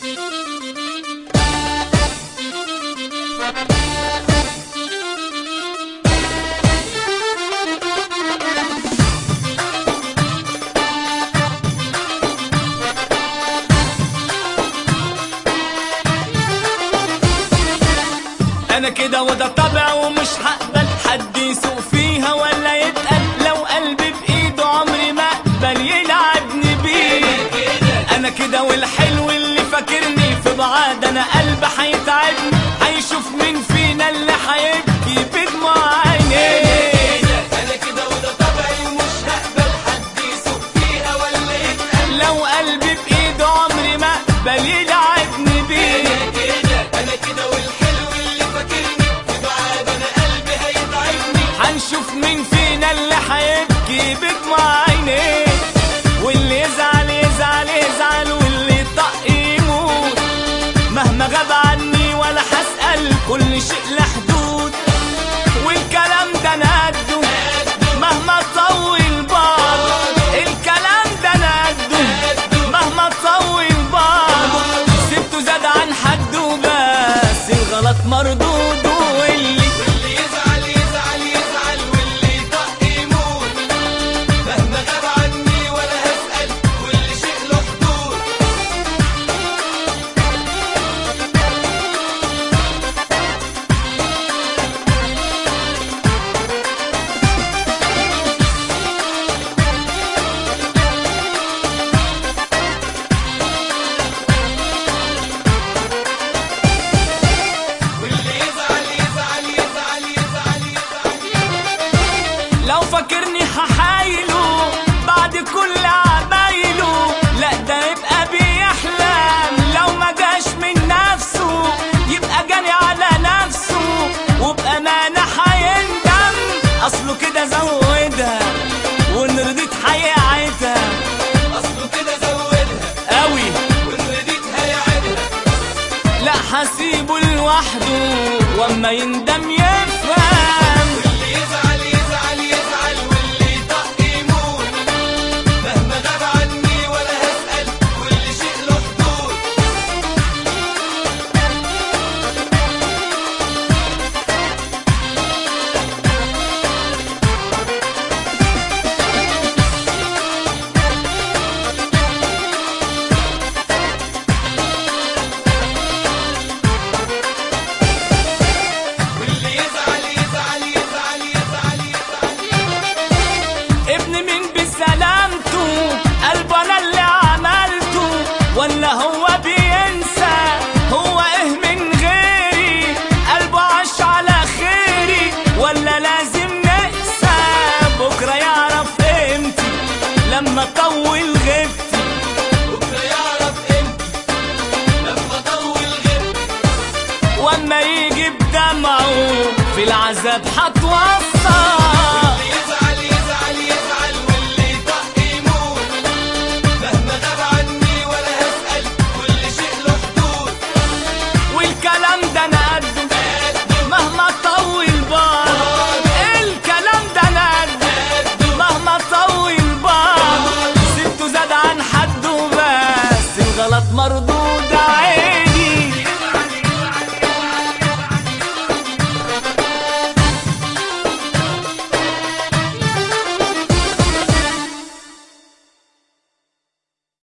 انا كده وده طبع ومش هقبل حد يسوق فيها ولا يتقل لو قلبي بايده عمري ما اقبل يلعبني بيه انا كده والحلو اللي فاكرني في بعاد انا قلبي هيتعبني هيشوف مين فينا اللي هيبكي بدموع عينيه انا كده وده طبعي ومش هقبل حد يسوق فيها ولا يتقل لو قلبي بايده عمري ما اقبل يلعبني بيه كده انا كده والحلو اللي فاكرني في بعاد انا قلبي هيتعبني هنشوف مين فينا اللي هيبكي بدموع عينيه واللي يزعل يزعل يزعل واللي يطق يموت مهما غاب عني ولا هسأل كل شيء له حدود والكلام ده انا قده مهما طول بعض الكلام ده انا قده مهما طول بعض سبته زاد عن حده بس الغلط مردود واللي واللي يزعل يزعل يزعل واللي يطق يموت مهما غاب عني ولا هسأل كل شيء له حدود واللي يزعل يزعل يزعل يزعل يزعل لو فاكرني هحايله بعد كل عمايله لا ده يبقى بيحلم لو ما جاش من نفسه يبقى جاني على نفسه وبأمانة هيندم أصله كده زودها وإن رضيت هيعيدها اصله كده زودها قوي وان رديتها يعيدها لا هسيبه لوحده وأما يندم يفهم واللي يزعل يزعل يزعل واللي يطق يموت مهما غاب عني ولا هسأل كل شيء له حدود واللي يزعل يزعل يزعل يزعل يزعل ابن مين بسلامته قلبه انا اللي عملته ولا هو بينسى هو ايه من غيري قلبه عاش على خيري ولا لازم نقسى بكره يعرف قيمتي لما طول غبتي بكره يعرف امتى لما طول غير واما يجي بدمعه في العذاب هتوصى اللي يزعل يزعل يزعل واللي يطق يموت مهما غاب عني ولا هسأل كل شيء له حدود والكلام ده انا قده مهما طول بار الكلام ده انا قده مهما طول بار سبته زاد عن حده بس الغلط مردود